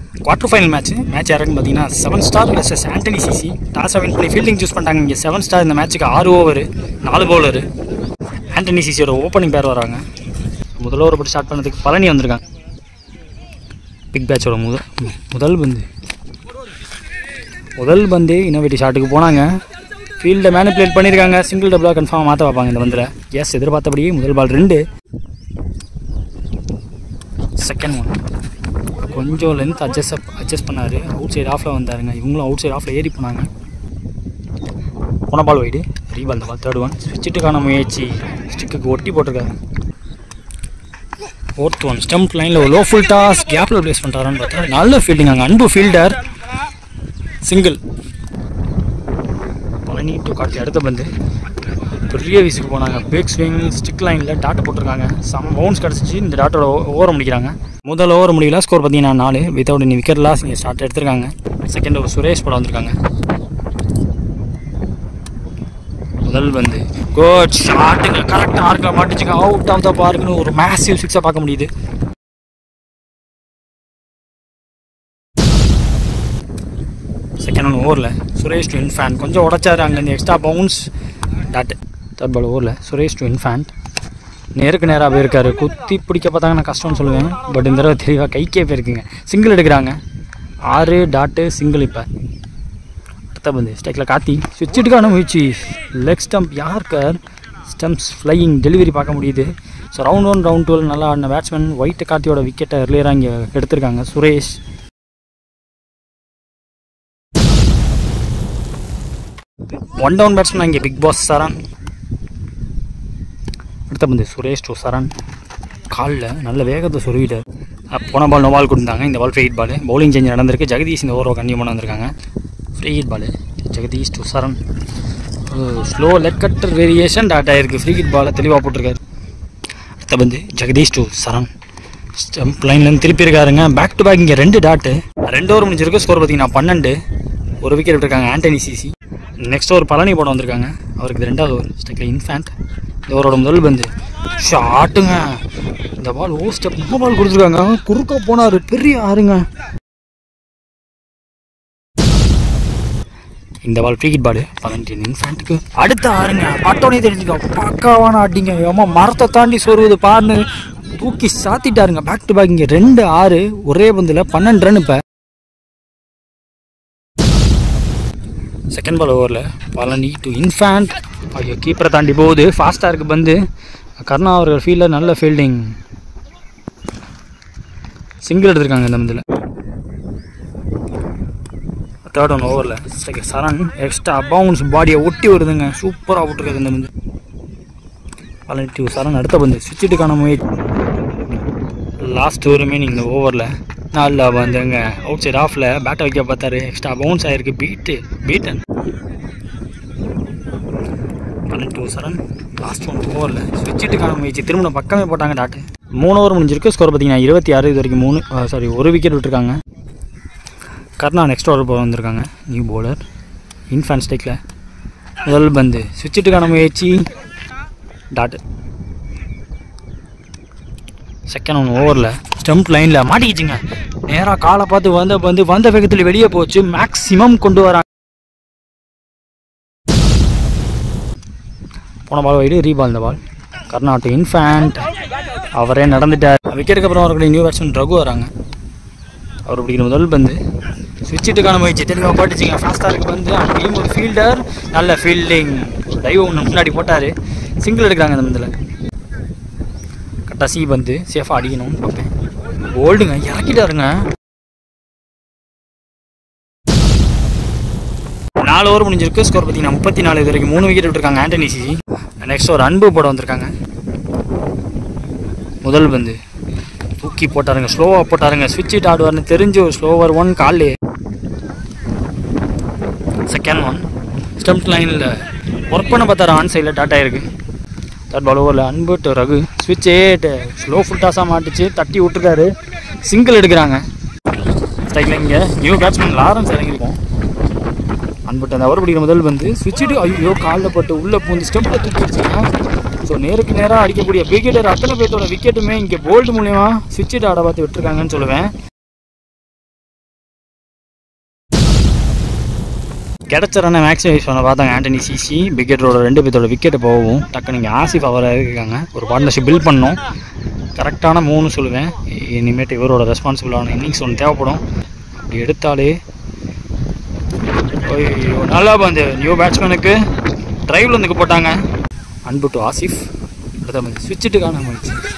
quarter final match match யாருன்னு பார்த்தீங்கன்னா seven star versus Antony CC toss win பண்ணி fielding choose பண்ணிட்டாங்க இங்கே செவன் ஸ்டார் இந்த மேட்ச்சுக்கு ஆறு ஓவர் நாலு பவுலரு ஆண்டனி சிசியோட ஓப்பனிங் பேர் வராங்க முதல் ஓவர் போட்டு ஸ்டார்ட் பண்ணதுக்கு பழனி வந்திருக்காங்க பிக் பேட்சோட முதல் முதல் பந்து முதல் பந்து இன்னோவேட்டிவ் ஷாட்டுக்கு போனாங்க ஃபீல்டை மேனிப்புலேட் பண்ணியிருக்காங்க சிங்கிள் டபுளாக கன்ஃபார்மாக மாற்ற வைப்பாங்க இந்த பந்தில் எஸ் எதிர்பார்த்தபடியே முதல் பால் ரெண்டு செகண்ட் ஒன் கொஞ்சம் லென்த் அட்ஜஸ்ட் அட்ஜஸ்ட் பண்ணார் அவுட் சைடு ஆஃபில் வந்தாருங்க இவங்களும் அவுட் சைடு ஆஃபில் ஏறி போனாங்க போன பால் வைடு ரீபால் இந்த பால் தேர்ட் ஒன் ஸ்விட்சுட்டுக்கான முயற்சி ஸ்டிக்குக்கு ஒட்டி போட்டிருக்காரு ஃபோர்த் ஒன் ஸ்டம்ப் லைனில் லோ ஃபுல் டாஸ் கேப்பில் ப்ளேஸ் பண்ணுறாருன்னு பார்த்தா நல்ல ஃபீல்டிங் அங்கே அன்பு ஃபீல்டர் சிங்கிள் பழனி டு காட்டி அடுத்த பந்து பெரிய வீசுக்கு போனாங்க பேக் ஸ்விங் ஸ்டிக் லைனில் டாட்டை போட்டிருக்காங்க சம் பவுன்ஸ் கிடச்சிச்சு இந்த டாட்டோட ஓவர் முடிக்கிறாங்க முதல் ஓவர் முடியல ஸ்கோர் பார்த்தீங்கன்னா நாலு வித்தவுட் நீ விக்கெட் லாஸ் இங்கே ஸ்டார்ட் எடுத்திருக்காங்க செகண்ட் ஓவர் சுரேஷ் படம் வந்திருக்காங்க முதல் பந்து கோட் ஷாட்டுங்க கரெக்டாக ஆர்க்கில் மாட்டுச்சுங்க அவுட் ஆஃப் த பார்க்குன்னு ஒரு மேசிவ் சிக்ஸாக பார்க்க முடியுது செகண்ட் ஒன் ஓவரில் சுரேஷ் டு இன்ஃபேண்ட் கொஞ்சம் உடச்சாரு அங்கேருந்து extra bounce dot third ball ஓவரில் சுரேஷ் டு இன்ஃபேண்ட் நேருக்கு நேராக போயிருக்காரு குத்தி பிடிக்க பார்த்தாங்க நான் கஷ்டம்னு சொல்லுவேன் பட் இந்த தடவை தெளிவாக கைக்கே போயிருக்குங்க சிங்கிள் எடுக்கிறாங்க ஆறு டாட்டு சிங்கிள் இப்போ அடுத்த பந்து ஸ்டைக்கில் காத்தி சுவிட்சுட்டுக்கான முயற்சி leg stump yorker stumps flying delivery பார்க்க முடியுது ஸோ ரவுண்ட் ஒன் ரவுண்ட் டூவில் நல்லா ஆடின பேட்ஸ்மேன் ஒயிட் கார்த்தியோட விக்கெட்டை எர்லியராக இங்கே எடுத்திருக்காங்க சுரேஷ் ஒன் டவுன் பேட்ஸ்மேன் இங்கே பிக் பாஸ் சரண் அடுத்த பந்து சுரேஷ் டு சரண் காலில் நல்ல வேகத்தை சொருவிட்டார் அஹ் போன பால் நோ பால் கொடுத்தாங்க இந்த ball free hit ball bowling change நடந்திருக்கு ஜெகதீஷ் இந்த ஓவரை கண்டினியூ பண்ண வந்திருக்காங்க free hit ball Jagadish to Saran slow leg cutter variation dot ஆயிருக்கு ஃப்ரீ ஹிட் பாலை தெளிவாக போட்டிருக்காரு அடுத்த பந்து ஜெகதீஷ் டு சரண் ஸ்டம்ப் லைன்லேருந்து திருப்பி இருக்காருங்க பேக் டு பேக் இங்கே ரெண்டு டாட்டு ரெண்டு ஓவர் முடிஞ்சிருக்கு ஸ்கோர் பார்த்தீங்கன்னா பன்னெண்டு ஒரு விக்கெட் விட்டுருக்காங்க Antony CC next over Palani போட வந்திருக்காங்க அவருக்கு இது ரெண்டாவது ஓவர் ஸ்டெக்கில் இன்ஃபேண்ட் இந்த ஓவரோட முதல் பந்து ஷாட்டுங்க இந்த பால் ஓ ஸ்டெப் நோ பால் கொடுத்துருக்காங்க குறுக்க போனார் பெரிய ஆறுங்க இந்த பால் ஃப்ரீ ஹிட் பால் பலன்டின் இன்ஃபேண்ட்டுக்கு அடுத்த ஆறுங்க பட்டோனே தெரிஞ்சுக்கோ பக்காவான அடிங்க ஏமா மரத்தை தாண்டி சொருவுது பாருன்னு தூக்கி சாத்திட்டாருங்க பேக் டு பேக் இங்கே ரெண்டு ஆறு ஒரே பந்தில் பன்னெண்டு ரன் இப்போ செகண்ட் பால் ஓவரில் பழனி டு இன்ஃபேண்ட் ஐயோ கீப்பரை தாண்டி போகுது ஃபாஸ்ட்டாக இருக்குது பந்து கருணா அவர்கள் ஃபீல்டில் நல்ல ஃபீல்டிங் சிங்கிள் எடுத்திருக்காங்க இந்த பந்தில் தேர்ட் ஒன் ஓவரில் சரண் எக்ஸ்ட்ரா பவுன்ஸ் பாடியை ஒட்டி வருதுங்க சூப்பராக விட்டுருக்குது இந்த பந்து பழனி டு சரண் அடுத்த பந்து சுவிட்சுட்டுக்கான முயற்சி லாஸ்ட் ரிமைனிங் இந்த ஓவரில் நல்லா வந்துங்க அவுட் சைட் ஆஃபில் பேட்டை வைக்க பார்த்தாரு எக்ஸ்ட்ரா பவுன்ஸ் ஆயிருக்கு பீட்டு பீட்டன் பன்னெண்டு சரண் லாஸ்ட் ஒன் ஓவரில் ஸ்விட்சுட்டுக்கான முயற்சி திரும்ப பக்கமே போட்டாங்க டாட்டு மூணு ஓவர் முடிஞ்சிருக்கு ஸ்கோர் பார்த்தீங்கன்னா இருபத்தி ஆறு இது வரைக்கும் மூணு சாரி ஒரு விக்கெட் விட்டுருக்காங்க கர்ணா நெக்ஸ்ட் ஓவர் போக வந்திருக்காங்க நியூ பவுலர் இன்ஃபேன் ஸ்டேக்கில் முதல் பந்து ஸ்விட்சுட்டுக்கான முயற்சி டாட்டு செகண்ட் ஒன் ஓவரில் ஸ்டம்ப் லைனில் மாட்டிக்கிச்சுங்க நேராக காலை பார்த்து வந்த வந்து வந்த வேகத்தில் வெளியே போச்சு மேக்ஸிமம் கொண்டு வராங்க போன பால் வைடு ரீபால் இந்த பால் கர்நாடக இன்ஃபேண்ட் அவரே நடந்துட்டார் விக்கெட்டுக்கு அப்புறம் அவர்களுடைய நியூ பேட்ஸ்மேன் ரகு வராங்க அவர் பிடிக்கிற முதல் பந்து சுவிட்சுட்டுக்கான முயற்சி தெளிவாக பாட்டுச்சிங்க ஃபாஸ்ட்டாக இருக்கு வந்து அங்கேயும் ஒரு ஃபீல்டர் நல்ல ஃபீல்டிங் டைவ் ஒன்று முன்னாடி போட்டார் சிங்கிள் எடுக்கிறாங்க அந்த பந்தில் கரெக்டாக சி பந்து சேஃபாக அடிக்கணும்னு பார்ப்பேன் ஓல்டுங்க இறக்கிட்டாருங்க நாலு ஓவர் முடிஞ்சிருக்கு ஸ்கோர் பார்த்தீங்கன்னா முப்பத்தி நாலு இது வரைக்கும் மூணு விக்கெட் விட்டுருக்காங்க ஆண்டனி சிசி நெக்ஸ்ட் ஒரு அன்பு போட வந்திருக்காங்க முதல் பந்து தூக்கி போட்டாருங்க ஸ்லோவாக போட்டாருங்க ஸ்விட்ச் இட் ஆடுவார்னு தெரிஞ்சு ஒரு ஸ்லோவர் ஒன் கால் செகண்ட் ஒன் ஸ்டம்ப் லைனில் ஒர்க் பண்ண பார்த்தாரு ஆன் சைடில் டாட்டா இருக்கு தேர்ட் பால் ஓவரில் அன்பு டு ரகு ஸ்விட்ச் ஏட் ஸ்லோ ஃபுல் டாஸாக மாட்டுச்சு தட்டி விட்டுருக்காரு சிங்கிள் எடுக்கிறாங்க ஸ்ட்ரைக்கில் இங்கே நியூ பேட்ஸ்மேன் லாரன்ஸ் இறங்கியிருக்கோம் அன்புட்டு அந்த அவர் பிடிக்கிற முதல் வந்து ஸ்விட்சிட்டு ஐயோ காலில் பட்டு உள்ளே பூந்து ஸ்டெம்பில் தூக்கிடுச்சுங்க ஸோ நேருக்கு நேராக அடிக்கக்கூடிய விக்கெட்டர் அத்தனை பேர்த்தோட விக்கெட்டுமே இங்கே போல்டு மூலியமாக ஸ்விட்சிட்டு ஆட பார்த்து விட்டுருக்காங்கன்னு சொல்லுவேன் கிடச்ச மேக்ஸிமைஸ் பண்ண பார்த்தாங்க ஆண்டனி சிசி விக்கெட்டோட ரெண்டு பேர்த்தோட விக்கெட் போகவும் டக்குனு இங்கே ஆசிஃப் அவரை இருக்காங்க ஒரு பார்ட்னர்ஷிப் பில்ட் பண்ணோம் கரெக்டான மூணு சொல்லுவேன் இனிமேட்டு இவரோட ரெஸ்பான்சிபிளான இன்னிங்ஸ் ஒன்று தேவைப்படும் அப்படி எடுத்தாலே ஐயோ நல்லா வந்து நியூ பேட்ஸ்மேனுக்கு டிரைவில் வந்து போட்டாங்க அன்பு டு ஆசிஃப் அடுத்த வந்து சுவிட்சிட்டு காணாம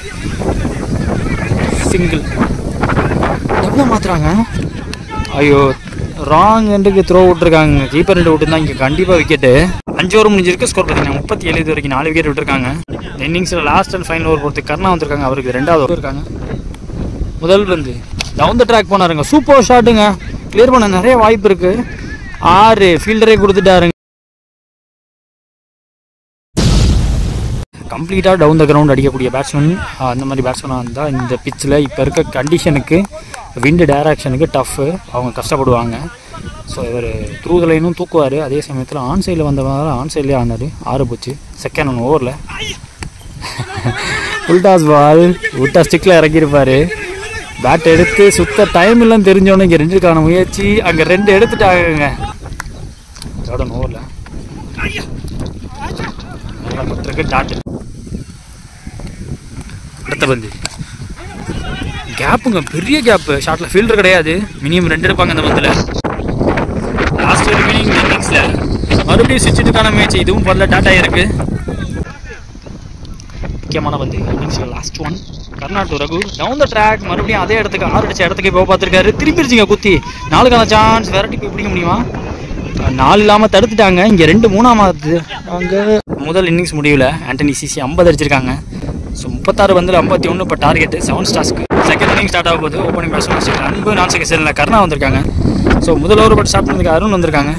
சிங்கிள் எவ்வளோ மாத்துறாங்க ஐயோ ராங் எண்டுக்கு த்ரோ விட்டுருக்காங்க கீப்பர் ரெண்டு விட்டுருந்தா இங்கே கண்டிப்பாக விக்கெட்டு அஞ்சு ஓவர் முடிஞ்சிருக்கு ஸ்கோர் பார்த்தீங்கன்னா முப்பத்தி ஏழு இது வரைக்கும் நாலு விக்கெட் விட்டுருக்காங்க இந்த இன்னிங்ஸில் லாஸ்ட் அண்ட் ஃபைனல் ஓவர் பொறுத்து கர்ணா வந்திருக்காங்க அவருக்கு ரெண்டாவது ஓவர் இருக்காங்க முதல் பந்து டவுன் த ட்ராக் போனாருங்க சூப்பர் ஷாட்டுங்க கிளியர் பண்ண நிறைய வாய்ப்பு இருக்கு ஆறு ஃபீல்டரே கொடுத்துட்டாருங்க கம்ப்ளீட்டாக டவுன் த கிரவுண்ட் அடிக்கக்கூடிய பேட்ஸ்மேன் அந்த மாதிரி பேட்ஸ்மேனாக இருந்தால் இந்த பிச்சில் இப்போ இருக்க கண்டிஷனுக்கு விண்டு டைரக்ஷனுக்கு டஃப்பு அவங்க கஷ்டப்படுவாங்க ஸோ இவர் த்ரூ த லைனும் தூக்குவார் அதே சமயத்தில் ஆன் சைடில் வந்தவங்க ஆன் சைட்லேயே ஆனார் ஆறு போச்சு செகண்ட் ஒன் ஓவரில் ஃபுல் டாஸ் பால் விட்டா ஸ்டிக்கில் இறக்கியிருப்பார் பேட் எடுத்து சுத்த டைம் இல்லைன்னு தெரிஞ்சோன்னே இங்கே ரெண்டுக்கான முயற்சி அங்கே ரெண்டு எடுத்துட்டாங்க ஜார்டன் ஓவரில் நல்லா பத்திருக்கு டாட்டு அடுத்த பந்து கேப்புங்க பெரிய கேப்பு ஷாட்டில் ஃபீல்டர் கிடையாது மினிமம் ரெண்டு எடுப்பாங்க அந்த பந்தில் லாஸ்ட் ரிமைனிங் இன்னிங்ஸில் மறுபடியும் சுவிட்சுக்கான மேட்ச் இதுவும் பரல டாட்டா இருக்கு முக்கியமான பந்து இன்னிங்ஸில் last one Karnataka Raghu down the track மறுபடியும் அதே இடத்துக்கு ஆறு அடிச்ச இடத்துக்கு போக பார்த்துருக்காரு திருப்பிருச்சிங்க குத்தி நாலுக்கான சான்ஸ் விரட்டி போய் பிடிக்க முடியுமா நாலு இல்லாமல் தடுத்துட்டாங்க இங்கே ரெண்டு மூணாமாவது அங்கே முதல் இன்னிங்ஸ் முடிவில் ஆண்டனி சிசி ஐம்பது அடிச்சிருக்காங்க ஸோ முப்பத்தாறு பந்தில் ஐம்பத்தி ஒன்று இப்போ டார்கெட்டு செவன் ஸ்டார்ஸ்க்கு செகண்ட் இன்னிங் ஸ்டார்ட் ஆக போகுது ஓப்பனிங் பேட்ஸ்மேன் அன்பு நான் செகண்ட் செல்லில் கர்ணா வந்திருக்காங்க ஸோ முதல் ஓவர் பட் ஸ்டார்ட் பண்ணதுக்கு அருண் வந்திருக்காங்க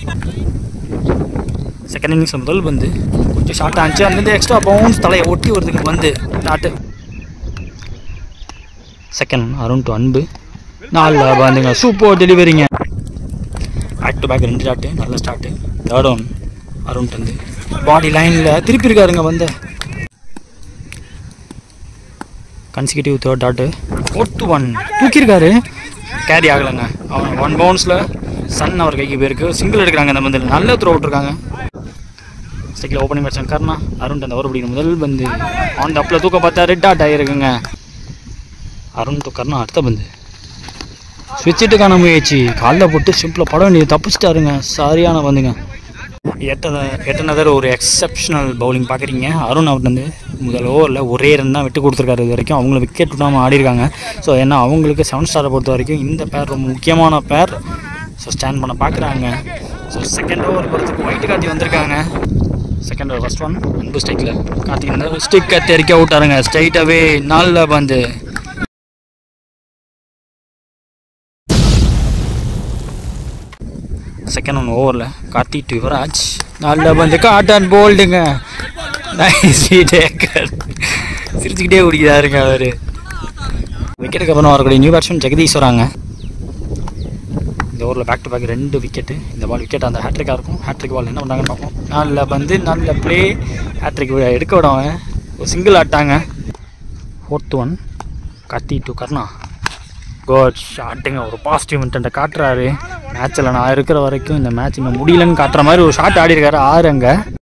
செகண்ட் இன்னிங்ஸ் முதல் பந்து கொஞ்சம் ஷார்ட் ஆச்சு அங்கேருந்து எக்ஸ்ட்ரா பவுன்ஸ் தலையை ஒட்டி வருதுங்க வந்து tattoo second Arun to Anbu நாலு பந்துங்க சூப்பர் டெலிவரிங்க பேக் டு பேக் ரெண்டு டாட்டு நல்ல ஸ்டார்ட்டு தேர்ட் ஒன் அருண் வந்து பாடி லைனில் திருப்பி இருக்காருங்க வந்து consecutive third dot fourth one தூக்கியிருக்காரு கேரி ஆகலைங்க அவன் ஒன் பவுன்ஸில் சன் அவர் கைக்கு போயிருக்கு சிங்கிள் எடுக்கிறாங்க அந்த பந்தில் நல்ல த்ரோ விட்டுருக்காங்க ஸ்டிக்கில் ஓப்பனிங் பேட்ஸ்மேன் கர்ணா அருண் அந்த ஓவர் பிடிக்கும் முதல் பந்து ஆன் டப்பில் தூக்க பார்த்தா ரெட் டாட் ஆகிருக்குங்க அருண் டு கர்ணா அடுத்த பந்து சுவிட்சிட்டுக்கான முயற்சி காலில் போட்டு சிம்பிளாக பட வேண்டியது தப்பிச்சிட்டாருங்க சரியான பந்துங்க எட்ட எட்டனதர் ஒரு எக்ஸப்ஷனல் பவுலிங் பார்க்குறீங்க அருண் அவர் வந்து முதல் ஓவரில் ஒரே ரன் தான் விட்டு கொடுத்துருக்காரு இது வரைக்கும் அவங்கள விக்கெட் விடாமல் ஆடிருக்காங்க ஸோ ஏன்னா அவங்களுக்கு செவன் ஸ்டாரை பொறுத்த வரைக்கும் இந்த பேர் ரொம்ப முக்கியமான பேர் ஸோ ஸ்டாண்ட் பண்ண பார்க்குறாங்க ஸோ செகண்ட் ஓவர் பொறுத்துக்கு ஒயிட் காட்டி வந்திருக்காங்க செகண்ட் ஓவர் ஃபஸ்ட் ஒன் அன்பு ஸ்டிக்கில் காட்டி இந்த ஸ்டிக்கை தெறிக்க விட்டாருங்க ஸ்ட்ரைட்டாகவே நல்ல பந்து செகண்ட் ஒன் ஓவரில் கார்த்தி டு யுவராஜ் நல்ல பந்து காட்டன் போல்டுங்க நைஸ் டேக்கர் சிரிச்சுக்கிட்டே குடிக்கிறாருங்க அவர் விக்கெட்டுக்கு அப்புறம் வரக்கூடிய நியூ பேட்ஸ்மேன் ஜெகதீஷ் வராங்க இந்த ஓவரில் பேக் டு பேக் ரெண்டு விக்கெட்டு இந்த பால் விக்கெட் அந்த ஹேட்ரிக்காக இருக்கும் ஹேட்ரிக் பால் என்ன பண்ணாங்கன்னு பார்ப்போம் நல்ல பந்து நல்ல ப்ளே ஹேட்ரிக் எடுக்க விடாம ஒரு சிங்கிள் ஆட்டாங்க fourth one Karthi to Karna good ஷாட்டுங்க ஒரு பாசிட்டிவ் இன்டென்ட்டை காட்டுறாரு மேட்ச்சில் நான் இருக்கிற வரைக்கும் இந்த மேட்ச் இன்னும் முடியலன்னு காட்டுற மாதிரி ஒரு ஷாட் ஆடி இருக்காரு ஆறு அங்க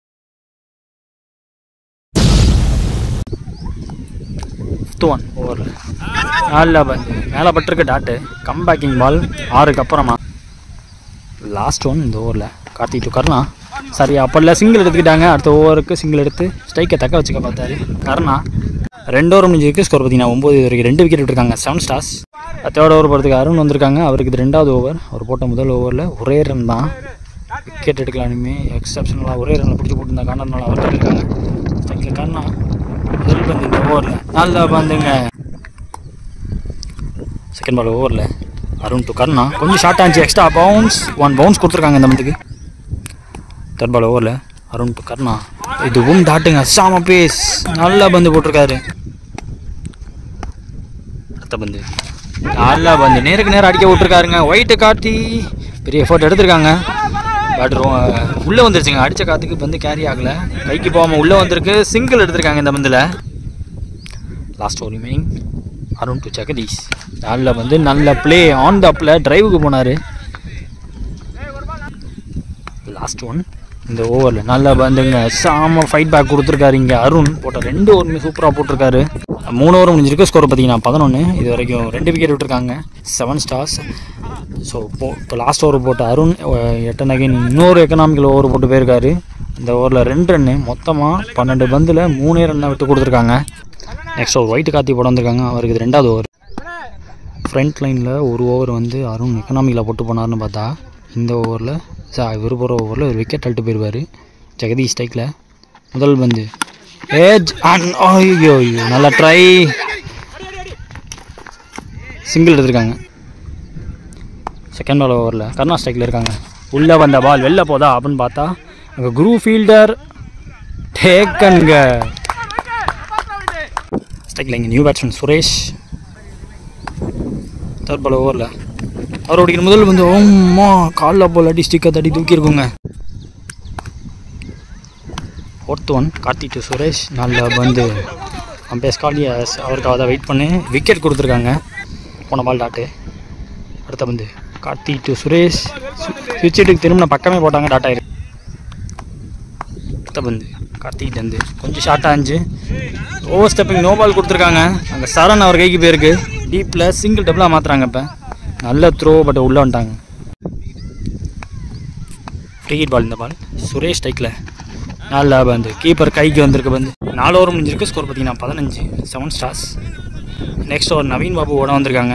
ஃபிஃப்த் ஒன் ஓவரில் நல்ல பந்து மேலே பட்டிருக்க டாட்டு கம் பேக்கிங் பால் ஆறுக்கு அப்புறமா லாஸ்ட் ஒன் இந்த ஓவரில் கார்த்தி டு கர்ணா சரி அப்போல்லாம் சிங்கிள் எடுத்துக்கிட்டாங்க அடுத்த ஓவருக்கு சிங்கிள் எடுத்து ஸ்ட்ரைக்கை தக்க வச்சுக்க பார்த்தாரு கர்ணா ரெண்டு ஓவர் முடிஞ்சிருக்கு ஸ்கோர் பார்த்தீங்கன்னா ஒம்பது இது வரைக்கும் ரெண்டு விக்கெட் விட்டுருக்காங்க செவன் ஸ்டார்ஸ் தேர்ட் ஓவர் போகிறதுக்கு அருண் வந்திருக்காங்க அவருக்கு இது ரெண்டாவது ஓவர் அவர் போட்ட முதல் ஓவரில் ஒரே ரன் தான் விக்கெட் எடுக்கலானுமே எக்ஸப்ஷனலாக ஒரே ரனில் பிடிச்சி போட்டுருந்த காரணத்தினால அவர் இருக்காங்க ஸ்ட்ரைக்கில் கர்ணா முதல் பந்து இந்த ஓவரில் நல்ல பந்துங்க செகண்ட் பால் ஓவரில் அருண் டு கர்ணா கொஞ்சம் ஷார்ட் ஆச்சு எக்ஸ்ட்ரா பவுன்ஸ் ஒன் பவுன்ஸ் கொடுத்துருக்காங்க இந்த மந்த்துக்கு தேர்ட் பால் ஓவரில் அருண் டு கர்ணா இதுவும் டாட்டுங்க சாம பேஸ் நல்லா பந்து போட்டிருக்காரு அடுத்த பந்து நல்லா பந்து நேருக்கு நேரம் அடிக்க விட்டுருக்காருங்க ஒயிட்டை காட்டி பெரிய எஃபோர்ட் எடுத்திருக்காங்க பட் உள்ளே வந்துருச்சுங்க அடித்த காத்துக்கு பந்து கேரி ஆகலை கைக்கு போகாமல் உள்ளே வந்திருக்கு சிங்கிள் எடுத்திருக்காங்க இந்த பந்தில் last over remaining Arun to Jagadish நல்ல வந்து நல்ல ப்ளே ஆன் த அப்பில் டிரைவுக்கு போனார் லாஸ்ட் ஒன் இந்த ஓவரில் நல்லா வந்துங்க சாம ஃபைட் பேக் கொடுத்துருக்காரு இங்கே அருண் போட்ட ரெண்டு ஓவருமே சூப்பராக போட்டிருக்காரு மூணு ஓவர் முடிஞ்சிருக்கு ஸ்கோர் பார்த்தீங்கன்னா பதினொன்று இது வரைக்கும் ரெண்டு விக்கெட் விட்டுருக்காங்க செவன் ஸ்டார்ஸ் ஸோ இப்போ இப்போ லாஸ்ட் ஓவர் போட்ட அருண் எட்டன் அகைன் இன்னொரு எக்கனாமிக்கல் ஓவர் போட்டு போயிருக்காரு இந்த ஓவரில் ரெண்டு ரன்னு மொத்தமாக பன்னெண்டு பந்தில் மூணே ரன்னை விட்டு கொடுத்துருக்காங்க நெக்ஸ்ட் ஓவர் ஒயிட் காத்தி போட வந்திருக்காங்க அவருக்கு இது ரெண்டாவது ஓவர் ஃப்ரண்ட் லைனில் ஒரு ஓவர் வந்து அருண் எக்கனாமிக்கில் போட்டு போனார்னு பார்த்தா இந்த ஓவரில் சா இவர் போகிற ஓவரில் ஒரு விக்கெட் அழுட்டு போயிடுவார் ஜெகதீஷ் ஸ்டைக்கில் முதல் பந்து ஏஜ் அன் ஐயோ ஐயோ நல்லா ட்ரை சிங்கிள் எடுத்திருக்காங்க செகண்ட் பால் ஓவரில் கர்ணா ஸ்ட்ரைக்கில் இருக்காங்க உள்ளே வந்த பால் வெளில போதா அப்படின்னு பார்த்தா அங்கே குரு ஃபீல்டர் டேக்கனுங்க ஸ்ட்ரைக்கில் இங்கே new batsman Suresh third ball ஓவரில் அவர் அடிக்கிற முதல் வந்து ஓம்மா காலில் போல் அடி ஸ்டிக்கை தட்டி தூக்கியிருக்குங்க fourth one Karthi to Suresh நல்ல வந்து அம்பேஸ் காலி அவருக்காக தான் வெயிட் பண்ணி விக்கெட் கொடுத்துருக்காங்க போன பால் டாட்டு அடுத்த பந்து கார்த்தி டு சுரேஷ் சுவிட்சுக்கு திரும்பின பக்கமே போட்டாங்க டாட் ஆயிருக்கு அடுத்த பந்து கார்த்திக் வந்து கொஞ்சம் ஷார்ட்டாக இருந்துச்சு ஓவர் ஸ்டெப்பிங் நோ பால் கொடுத்துருக்காங்க அங்கே சரண் அவர் கைக்கு போயிருக்கு டீப்பில் சிங்கிள் டபுளாக மாற்றுறாங்க இப்போ நல்ல த்ரோ பட் உள்ளே வந்துட்டாங்க ஃப்ரீ ஹிட் பால் இந்த பால் சுரேஷ் ஸ்டைக்கில் நல்ல பந்து கீப்பர் கைக்கு வந்திருக்கு பந்து நாலு ஓவர் முடிஞ்சிருக்கு ஸ்கோர் பார்த்தீங்கன்னா பதினஞ்சு seven stars next over Naveen Babu ஓட வந்திருக்காங்க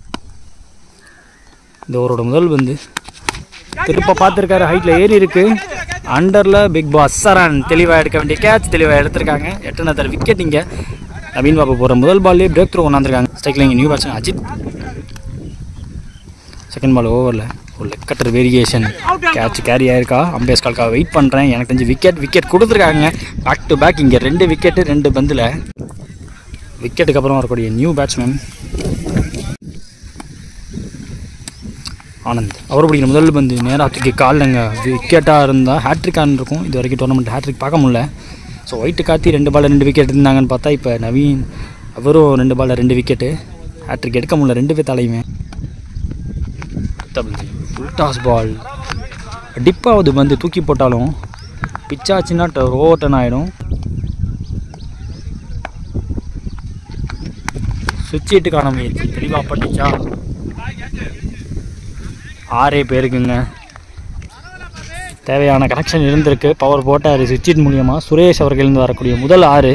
இந்த ஓவரோட முதல் பந்து திருப்ப பார்த்துருக்காரு ஹைட்டில் ஏறி இருக்கு அண்டரில் பிக் பாஸ் சரண் தெளிவாக எடுக்க வேண்டிய கேட்ச் தெளிவாக எடுத்திருக்காங்க எட்டனை தர விக்கெட் இங்கே நவீன் பாபு போகிற முதல் பால்லே பிரேக் த்ரோ கொண்டாந்துருக்காங்க ஸ்ட்ரைக்கில் இங்கே new batsman Ajith second ball ஓவரில் ஒரு லெக்கட்டர் வேரியேஷன் கேட்ச் கேரி ஆயிருக்கா அம்பேஸ் கால்க்காக வெயிட் பண்ணுறேன் எனக்கு தெரிஞ்சு விக்கெட் விக்கெட் கொடுத்துருக்காங்க பேக் டு பேக் இங்கே ரெண்டு விக்கெட்டு ரெண்டு பந்தில் விக்கெட்டுக்கு அப்புறம் வரக்கூடிய நியூ பேட்ஸ்மேன் ஆனந்த் அவர் பிடிக்கிற முதல் பந்து நேராக தூக்கி காலில்ங்க விக்கெட்டாக இருந்தால் ஹேட்ரிக் ஆன் இருக்கும் இது வரைக்கும் டோர்னமெண்ட் ஹேட்ரிக் பார்க்க முடியல ஸோ ஒயிட்டு காத்தி ரெண்டு பால் ரெண்டு விக்கெட் இருந்தாங்கன்னு பார்த்தா இப்போ நவீன் அவரும் ரெண்டு பாலில் ரெண்டு விக்கெட்டு ஹேட்ரிக் எடுக்க முடியல ரெண்டு பேத்தாலையுமே ஃபுல் டாஸ் பால் டிப்பாவது வந்து தூக்கி போட்டாலும் பிச்சாச்சுன்னா ரோட்டன் ஆகிடும் சுவிட்ச் ஹிட்டுக்கான முயற்சி தெளிவாக பட்டுச்சா ஆறே பேருக்குங்க தேவையான கனெக்ஷன் இருந்திருக்கு பவர் போட்டார் சுவிட்சிட் மூலியமாக சுரேஷ் அவர்களிருந்து வரக்கூடிய முதல் ஆறு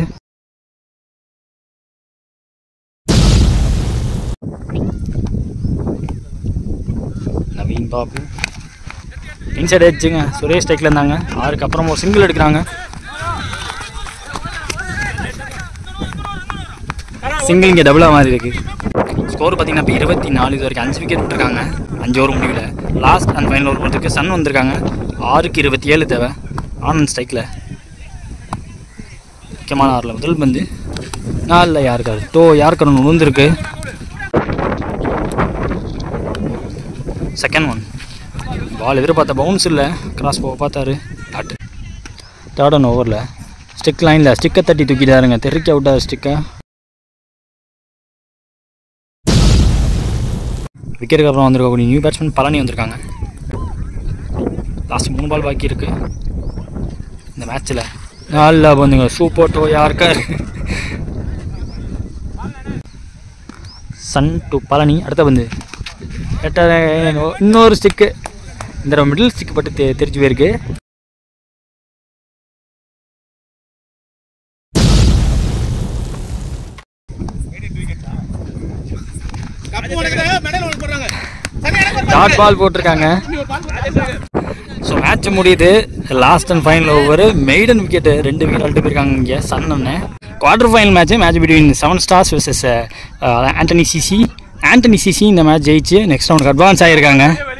நவீன் பாபு இன்சைட் எட்ஜுங்க சுரேஷ் டெக்கில் இருந்தாங்க ஆறுக்கு அப்புறம் ஒரு சிங்கிள் எடுக்கிறாங்க சிங்கிள் இங்கே டபுளாக மாதிரி இருக்கு ஸ்கோர் பார்த்தீங்கன்னா இப்போ இருபத்தி நாலு இது வரைக்கும் அஞ்சு விக்கெட் விட்டுருக்காங்க அஞ்சு ஓவர் முடியல லாஸ்ட் அண்ட் ஃபைனல் ஓவர் போகிறதுக்கு சன் வந்திருக்காங்க ஆறுக்கு இருபத்தி ஏழு தேவை ஆனந்த் ஸ்ட்ரைக்கில் முக்கியமான ஆறில் முதல் பந்து நாலில் யாருக்காரு டோ யாருக்கு ஒன்று விழுந்திருக்கு செகண்ட் ஒன் பால் எதிர்பார்த்த பவுன்ஸ் இல்லை கிராஸ் போக பார்த்தாரு டாட்டு தேர்ட் ஒன் ஓவரில் ஸ்டிக் லைனில் ஸ்டிக்கை தட்டி தூக்கிட்டாருங்க தெறிக்க விட்டார் ஸ்டிக்கை விக்கெட்டுக்கு அப்புறம் வந்திருக்கக்கூடிய நியூ பேட்ஸ்மேன் பழனி வந்திருக்காங்க லாஸ்ட் மூணு பால் பாக்கி இருக்கு இந்த மேட்ச்சில் நல்லா வந்துங்க சூப்பர் டோ யாருக்கார் சன் டு பழனி அடுத்த பந்து எட்ட இன்னொரு ஸ்டிக்கு இந்த மிடில் ஸ்டிக் பட்டு தெ தெரிஞ்சு போயிருக்கு டாட் பால் போட்டிருக்காங்க ஸோ மேட்ச் முடியுது last and final over maiden wicket ரெண்டு விக்கெட் அழுட்டு போயிருக்காங்க இங்கே சன் ஒன்று quarter final match match between seven stars versus Antony CC Antony CC இந்த மேட்ச் ஜெயிச்சு நெக்ஸ்ட் ரவுண்டுக்கு அட்வான்ஸ் ஆகியிருக்காங்க